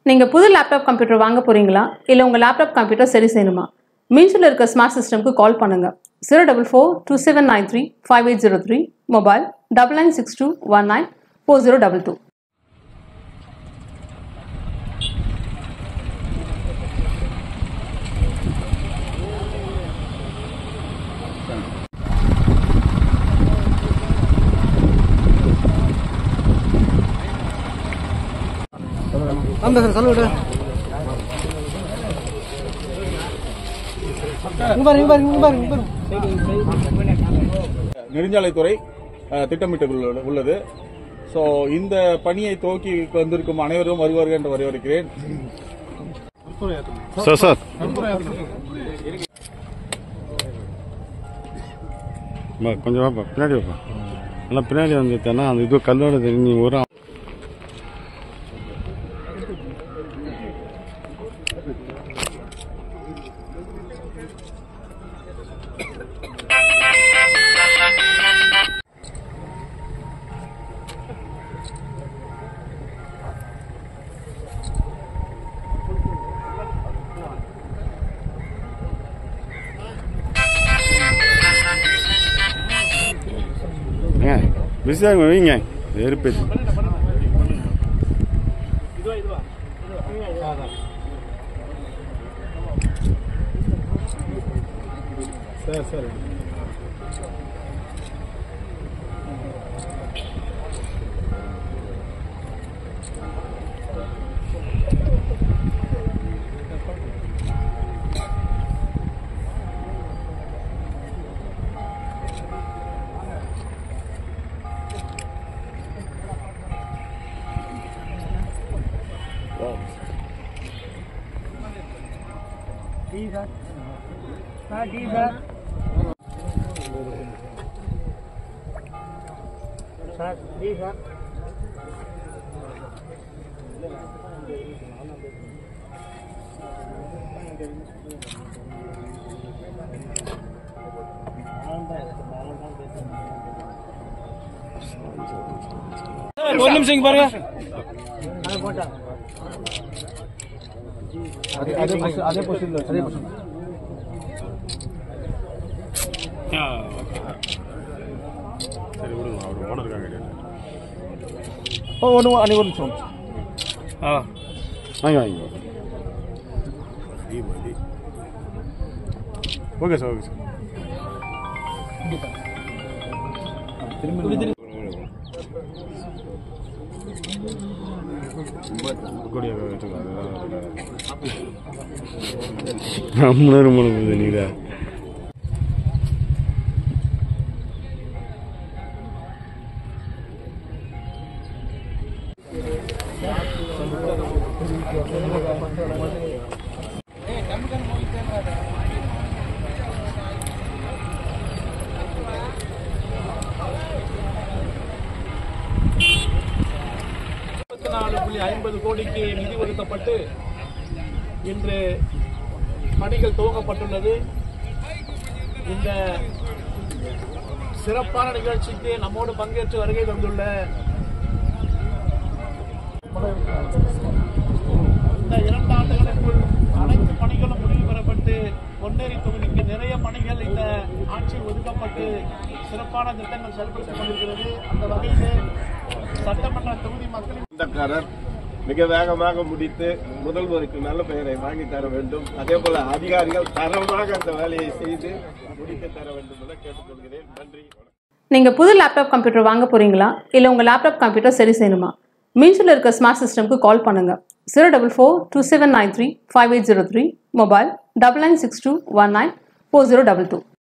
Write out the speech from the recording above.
நீங்கள் புது laptop computer வாங்க போகிறீங்களா இல்லை உங்கள் லேப்டாப் கம்ப்யூட்டர் சரி செய்யணுமா மீன்ஸில் இருக்க ஸ்மார்ட் சிஸ்டம்க்கு கால் பண்ணுங்கள் zero double four two seven nine three five eight zero three mobile double nine six two one nine four zero double two அந்த சார் சொல்லுங்க இங்க பாருங்க இங்க பாருங்க இங்க பாருங்க இங்க பாருங்க நெடுஞ்சாலைத்துறை அஹ், திட்டமிட்டு உள்ள- உள்ளது ஸோ இந்த பணியை துவக்கி வந்திருக்கும் அனைவரும் வருவார்கள் என்று வரவேற்கிறேன் சார் சார் அம்மா, கொஞ்சம் வாப்பா பின்னாடி வாப்பா நல்லா பின்னாடி வந்துட்டேன்னா அந்த இது கல்லோட நீ ஒரு ஏங்க பிஸியாக வைங்க வெறுப்பேச்சு சரி சரி ஒரு நிமிஷம் இங்க பாருங்க அதே அதே பொசிஷன் அதே பொசிஷன்ல அதே பொசிஷன் சரி விடுங்க அவர் ஓனர் இருக்காங்க ஓ ஒன்று அன்னைக்கு ஒரு நிமிஷம் ஆ வாங்க வாங்க ஓகே சார் ஓகே சார் நம்மளும் ரொம்ப போகுது நீரா முப்பத்தி நாலு புள்ளி ஐம்பது கோடிக்கு நிதி ஒதுக்கப்பட்டு இன்று பணிகள் துவங்கப்பட்டுள்ளது இந்த சிறப்பான நிகழ்ச்சிக்கு நம்மோடு பங்கேற்று வருகை தந்துள்ள இந்த இரண்டு ஆண்டுகளுக்குள் அனைத்து பணிகளும் முடிவு பெறப்பட்டு பொன்னேரி தொகுதிக்கு நிறைய பணிகள் இந்த ஆட்சியில் ஒதுக்கப்பட்டு சிறப்பான திட்டங்கள் செயல்படுத்தப் கொண்டிருக்கிறது அந்த வகையிலே சட்டமன்ற தொகுதி மக்களின் சொந்தக்காரர் மிக வேகமாக முடித்து முதல்வருக்கு நல்ல பெயரை வாங்கி தர வேண்டும் அதே போல அதிகாரிகள் தரமாக அந்த வேலையை செய்து முடித்து தர வேண்டும் என கேட்டுக்கொள்கிறேன் நன்றி வணக்கம். நீங்கள் புது லேப்டாப் கம்ப்யூட்டர் வாங்க போகிறீங்களா இல்லை உங்கள் லேப்டாப் கம்ப்யூட்டர் சரி செய்யணுமா மீன்ஸில் இருக்க ஸ்மார்ட் சிஸ்டம்க்கு கால் பண்ணுங்கள் zero double four two seven nine three five eight zero three mobile double nine six two one nine four zero double two